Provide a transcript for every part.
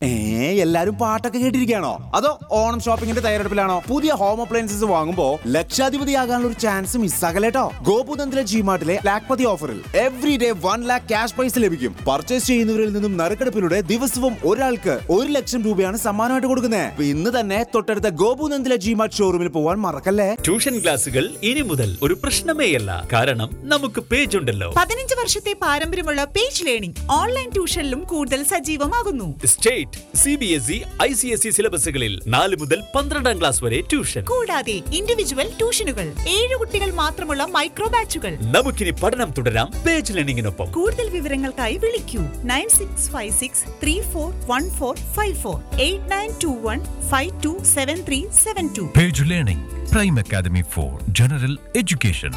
ഏ എല്ലാരും പാട്ടൊക്കെ കേട്ടിരിക്കുകയാണോ അതോ ഓണം ഷോപ്പിംഗിന്റെ തയ്യാറെടുപ്പിലാണോ പുതിയ ഹോം അപ്ലയൻസസ് വാങ്ങുമ്പോ ലക്ഷാധിപതിയാകാനുള്ള ഒരു ചാൻസ് മിസ്സാകലേട്ടോ ഗോപുതന്ത്ര ജിമാർട്ടിലെ ലാക്പതി ഓഫറിൽ every day one lakh cash prize ലഭിക്കും പർച്ചേസ് ചെയ്യുന്നവരിൽ നിന്നും നറുക്കെടുപ്പിലൂടെ ദിവസവും ഒരാൾക്ക് ഒരു ലക്ഷം രൂപയാണ് സമ്മാനമായിട്ട് കൊടുക്കുന്നത് ഇന്ന് തന്നെ തൊട്ടടുത്ത ഗോപുനന്ദില ജിമാർട്ട് ഷോറൂമിൽ പോവാൻ മറക്കല്ലേ ട്യൂഷൻ ക്ലാസുകൾ ഇനി മുതൽ ഒരു പ്രശ്നമേയല്ല കാരണം നമുക്ക് പേജ് ഉണ്ടല്ലോ പതിനഞ്ച് വർഷത്തെ പാരമ്പര്യമുള്ള പേജ് ലേണിംഗ് ഓൺലൈൻ ട്യൂഷനിലും കൂടുതൽ സജീവമാകുന്നു state C B S E I C S E സിലബസുകളിൽ നാല് മുതൽ പന്ത്രണ്ടാം ക്ലാസ് വരെ ട്യൂഷൻ കൂടാതെ ഇൻഡിവിജ്വൽ ട്യൂഷനുകൾ ഏഴ് കുട്ടികൾ മാത്രമുള്ള മൈക്രോ ബാച്ചുകൾ നമുക്കിനി പഠനം തുടരാം പേജ് ലേണിംഗിനൊപ്പം കൂടുതൽ വിവരങ്ങൾക്കായി വിളിക്കൂ nine six five six three four one four five four eight nine two one five two seven three seven two Page Learning, Prime Academy for General Education.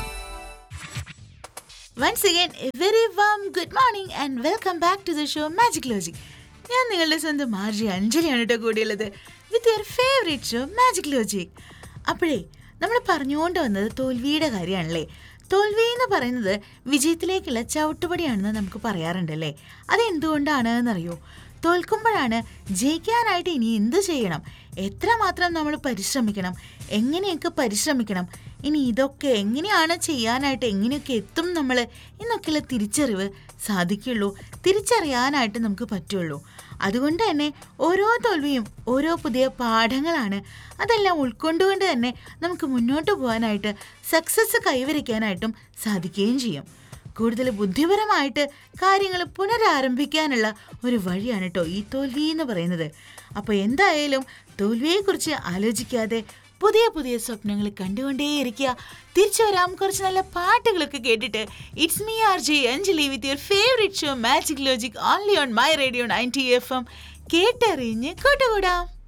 Once again very warm good morning and welcome back to the show magic logic ഞാൻ നിങ്ങളുടെ സ്വന്തം മാർജി അഞ്ജലിയാണ് കേട്ടോ കൂടിയുള്ളത് with your favourite show magic logic അപ്പോഴേ നമ്മൾ പറഞ്ഞുകൊണ്ട് വന്നത് തോൽവിയുടെ കാര്യമാണല്ലേ തോൽവി എന്ന് പറയുന്നത് വിജയത്തിലേക്കുള്ള ചവിട്ടുപടിയാണെന്ന് നമുക്ക് പറയാറുണ്ടല്ലേ അതെന്തുകൊണ്ടാണ് എന്നറിയോ തോൽക്കുമ്പോഴാണ് ജയിക്കാനായിട്ട് ഇനി എന്ത് ചെയ്യണം എത്രമാത്രം നമ്മൾ പരിശ്രമിക്കണം എങ്ങനെയൊക്കെ പരിശ്രമിക്കണം ഇനി ഇതൊക്കെ എങ്ങനെയാണ് ചെയ്യാനായിട്ട് എങ്ങനെയൊക്കെ എത്തും നമ്മൾ എന്നൊക്കെയുള്ള തിരിച്ചറിവ് സാധിക്കുള്ളൂ തിരിച്ചറിയാനായിട്ട് നമുക്ക് പറ്റുള്ളൂ അതുകൊണ്ട് തന്നെ ഓരോ തോൽവിയും ഓരോ പുതിയ പാഠങ്ങളാണ് അതെല്ലാം ഉൾക്കൊണ്ടുകൊണ്ട് തന്നെ നമുക്ക് മുന്നോട്ട് പോകാനായിട്ട് സക്സസ് കൈവരിക്കാനായിട്ടും സാധിക്കുകയും ചെയ്യും കൂടുതൽ ബുദ്ധിപരമായിട്ട് കാര്യങ്ങൾ പുനരാരംഭിക്കാനുള്ള ഒരു വഴിയാണ് കേട്ടോ ഈ തോൽവി എന്ന് പറയുന്നത് അപ്പോൾ എന്തായാലും തോൽവിയെക്കുറിച്ച് ആലോചിക്കാതെ പുതിയ പുതിയ സ്വപ്നങ്ങൾ കണ്ടുകൊണ്ടേയിരിക്കുക തിരിച്ചു വരാം കുറച്ച് നല്ല പാട്ടുകളൊക്കെ കേട്ടിട്ട് it's me R J Anjali with your favourite show magic logic only on my radio ninety F M കേട്ടറിഞ്ഞ് കൂട്ടുകൂടാം